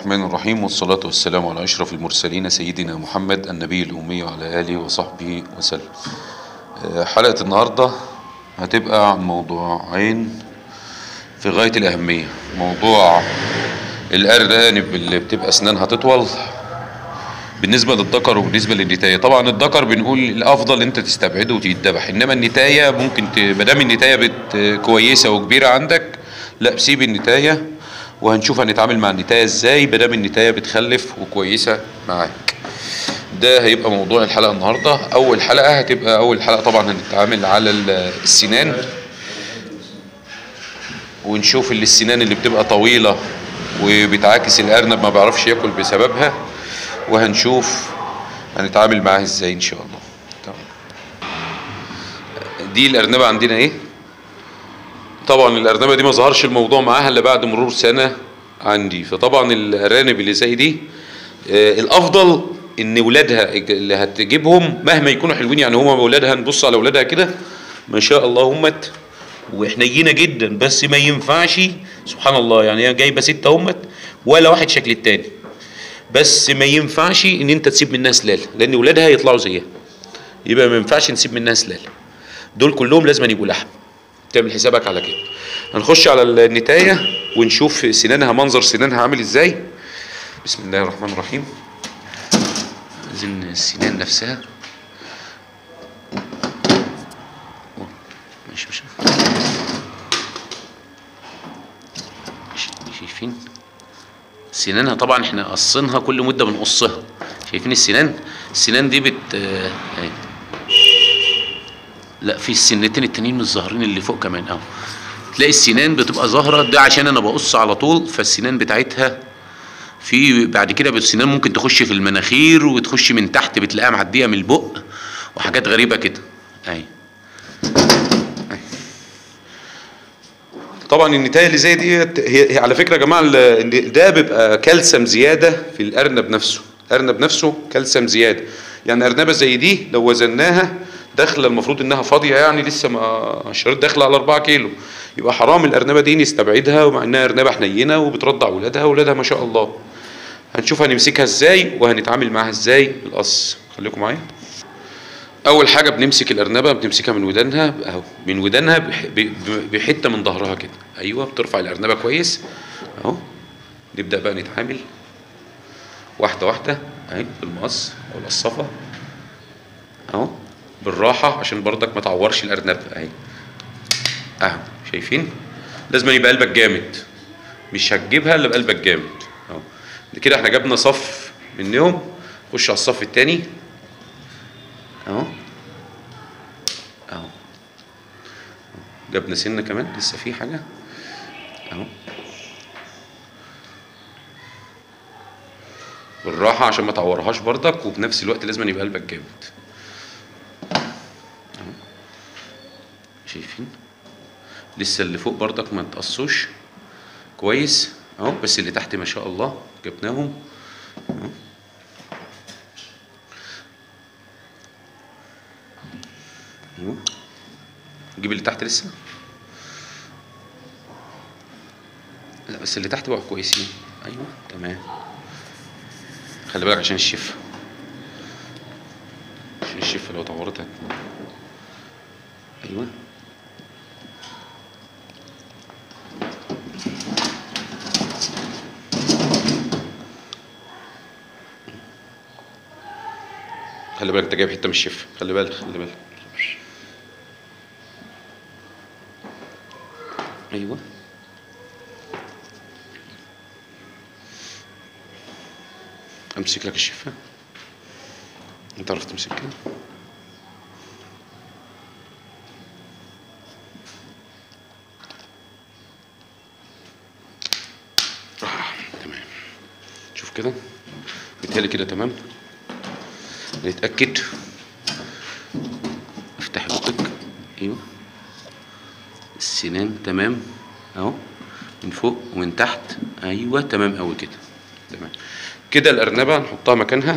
الرحمن الرحيم والصلاة والسلام على أشرف المرسلين سيدنا محمد النبي الأمي وعلى آله وصحبه وسلم آه، حلقة النهاردة هتبقى عن موضوعين في غاية الأهمية موضوع الأرانب اللي بتبقى أسنانها تطول بالنسبة للذكر وبالنسبة للنتاية طبعا الذكر بنقول الأفضل أنت تستبعده وتتذبح إنما النتاية ممكن ت... مادام النتاية بت... كويسة وكبيرة عندك لا سيب النتاية وهنشوف هنتعامل مع النتاية ازاي مادام النتاية بتخلف وكويسة معاك ده هيبقى موضوع الحلقة النهاردة أول حلقة هتبقى أول حلقة طبعا هنتعامل على ال- السنان ونشوف اللي السنان اللي بتبقى طويلة وبتعاكس الأرنب ما بيعرفش ياكل بسببها وهنشوف هنتعامل معاها ازاي ان شاء الله تمام دي الأرنبة عندنا ايه طبعا الأرنبة دي ما ظهرش الموضوع معاها إلا بعد مرور سنة عندي فطبعا الأرانب اللي زي دي آه، الأفضل إن ولادها اللي هتجيبهم مهما يكونوا حلوين يعني هما ولادها نبص على ولادها كده ما شاء الله همت وحنينة جدا بس ما ينفعش سبحان الله يعني هي جايبة ستة همت ولا واحد شكل التاني بس ما ينفعش إن أنت تسيب منها سلالة لأن ولادها يطلعوا زيها يبقى ما ينفعش نسيب منها سلالة دول كلهم لازم يبقوا لحم تعمل حسابك على كده هنخش على النتاية ونشوف سنانها منظر سنانها عامل ازاي بسم الله الرحمن الرحيم عايزين السنان نفسها أوه، ماشي ماشي ماشي، شايفين سنانها طبعا احنا قصينها كل مده بنقصها شايفين السنان السنان دي بت آه، اهي لا في السنتين التانيين مش ظاهرين اللي فوق كمان اهو تلاقي السنان بتبقى ظاهره ده عشان انا بقص على طول فالسنان بتاعتها في بعد كده السنان ممكن تخش في المناخير وتخش من تحت بتلاقيها معديه من البق وحاجات غريبه كده اهي أهي. طبعا النتايه اللي زي دي هي, هي على فكره يا جماعه ال- إن ده بيبقى كالسيوم زياده في الارنب نفسه الارنب نفسه كالسيوم زياده يعني ارنبه زي دي لو وزناها داخله المفروض انها فاضيه يعني لسه ما الشريط داخله على 4 كيلو يبقى حرام الارنبه دي نستبعدها ومع انها ارنبه حنينه وبترضع ولادها ولادها ما شاء الله هنشوف هنمسكها ازاي وهنتعامل معاها ازاي بالقص خليكم معايا اول حاجه بنمسك الارنبه بنمسكها من ودانها اهو من ودانها بح- ب- ب- بحته من ظهرها كده ايوه بترفع الارنبه كويس اهو نبدا بقى نتعامل واحده واحده اهي بالمقص او القصافه اهو بالراحه عشان برضك ما تعورش الارنب اهي اهو شايفين لازم يبقى قلبك جامد مش هتجيبها الا بقلبك جامد اهو كده احنا جبنا صف منهم خش على الصف التاني اهو اهو جبنا سنه كمان لسه في حاجه اهو بالراحه عشان ما تعورهاش برضك وبنفس الوقت لازم يبقى قلبك جامد أهو. شايفين لسه اللي فوق برضك ما تقصوش كويس اهو بس اللي تحت ما شاء الله جبناهم أهو. ايوه نجيب اللي تحت لسه لا بس اللي تحت بقوا كويسين ايوه تمام خلي بالك عشان الشفه عشان الشفه لو طورت هت- ايوه خلي بالك انت جايب حته من الشفه خلي بالك خلي بالك ايوه امسك لك الشفه انت تعرف تمسك كده آه، تمام شوف كده بيتهيألي كده تمام نتأكد افتح بقك ايوه السنان تمام اهو من فوق ومن تحت ايوه تمام قوي كده تمام كده الارنبه نحطها مكانها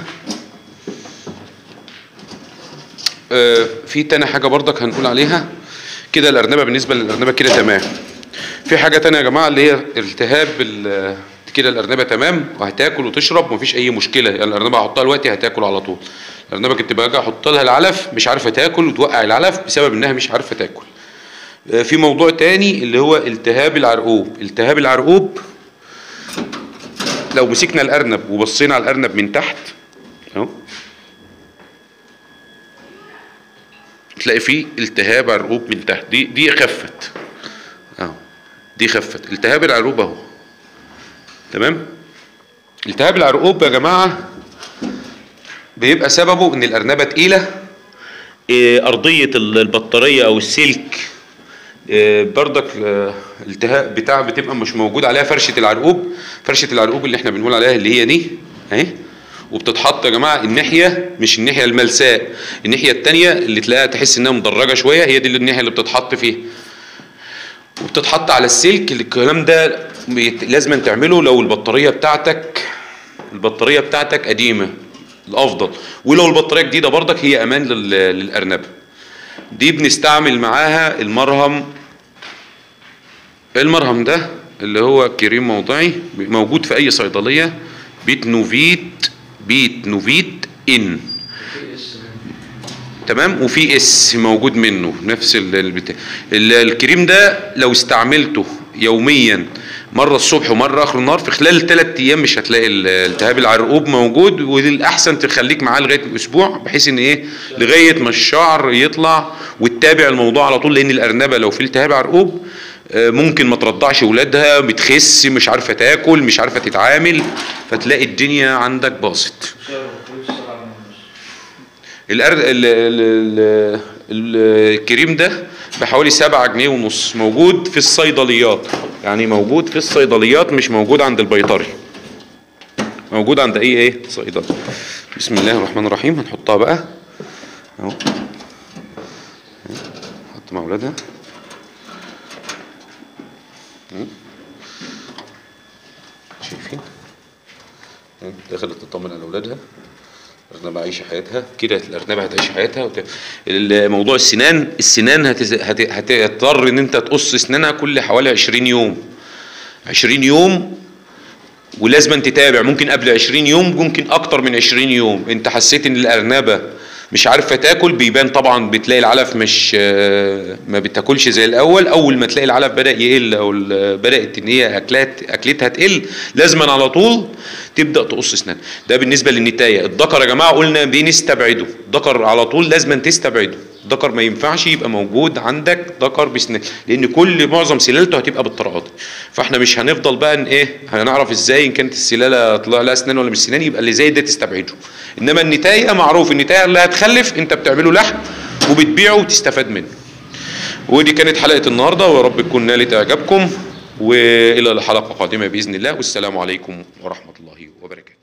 آه في تاني حاجه برضك هنقول عليها كده الارنبه بالنسبه للارنبه كده تمام في حاجه تانية يا جماعه اللي هي التهاب ال- كده الارنبه تمام وهتاكل وتشرب ومفيش اي مشكله يعني الارنبه هحطها دلوقتي هتاكل على طول الارنبه كنت باجي احط لها العلف مش عارفه تاكل وتوقع العلف بسبب انها مش عارفه تاكل آه، في موضوع تاني اللي هو التهاب العرقوب التهاب العرقوب لو مسكنا الارنب وبصينا على الارنب من تحت اهو تلاقي فيه التهاب عرقوب من تحت دي دي خفت اهو دي خفت التهاب العرقوب اهو تمام التهاب العرقوب يا جماعه بيبقى سببه ان الارنبه تقيله إيه، أرضية البطارية أو السلك آه، برضك آه، التهاب بتاع بتبقى مش موجود عليها فرشه العرقوب فرشه العرقوب اللي احنا بنقول عليها اللي هي دي اهي وبتتحط يا جماعه الناحيه مش الناحيه الملساء الناحيه التانية اللي تلاقيها تحس انها مدرجه شويه هي دي اللي الناحيه اللي بتتحط فيها وبتتحط على السلك الكلام ده بيت- لازم تعمله لو البطاريه بتاعتك البطاريه بتاعتك قديمه الافضل ولو البطاريه جديده برضك هي امان لل- للارنبه دي بنستعمل معاها المرهم المرهم ده اللي هو كريم موضعي موجود في اي صيدليه بيت نوفيت بيت نوفيت ان تمام وفي اس موجود منه نفس ال- البتاع ال- الكريم ده لو استعملته يوميا مره الصبح ومره اخر النهار في خلال ثلاث ايام مش هتلاقي ال- التهاب العرقوب موجود والاحسن تخليك معاه لغايه اسبوع بحيث ان ايه لغايه ما الشعر يطلع وتتابع الموضوع على طول لان الارنبه لو في التهاب عرقوب آه، ممكن ما ترضعش ولادها بتخس مش عارفه تاكل مش عارفه تتعامل فتلاقي الدنيا عندك باظت الأر... ال... ال... ال... ال- الكريم ده بحوالي سبعة جنيه ونص موجود في الصيدليات يعني موجود في الصيدليات مش موجود عند البيطري موجود عند اي ايه صيدلي بسم الله الرحمن الرحيم هنحطها بقى اهو حط مع اولادها شايفين دخلت تطمن على اولادها الأرنبة عايشة حياتها كده الأرنبة هتعيش حياتها وت... موضوع السنان السنان هتز... هت... هتضطر إن أنت تقص أسنانها كل حوالي 20 يوم 20 يوم ولازم تتابع ممكن قبل 20 يوم ممكن أكتر من 20 يوم أنت حسيت إن الأرنبة مش عارفة تاكل بيبان طبعا بتلاقي العلف مش آه، ما بتاكلش زي الأول أول ما تلاقي العلف بدأ يقل أو ال- بدأت إن هي أكلات أكلتها تقل لازما على طول تبدا تقص اسنان ده بالنسبه للنتايه الذكر يا جماعه قلنا بنستبعده الذكر على طول لازم تستبعده الذكر ما ينفعش يبقى موجود عندك ذكر بسنان لان كل معظم سلالته هتبقى بالطرقات فاحنا مش هنفضل بقى ان ايه هنعرف ازاي ان كانت السلاله طلع لها اسنان ولا مش سنان يبقى اللي زي ده تستبعده انما النتايه معروف النتايه اللي هتخلف انت بتعمله لحم وبتبيعه وتستفاد منه ودي كانت حلقه النهارده ويا رب تكون نالت اعجابكم والى الحلقه قادمه باذن الله والسلام عليكم ورحمه الله وبركاته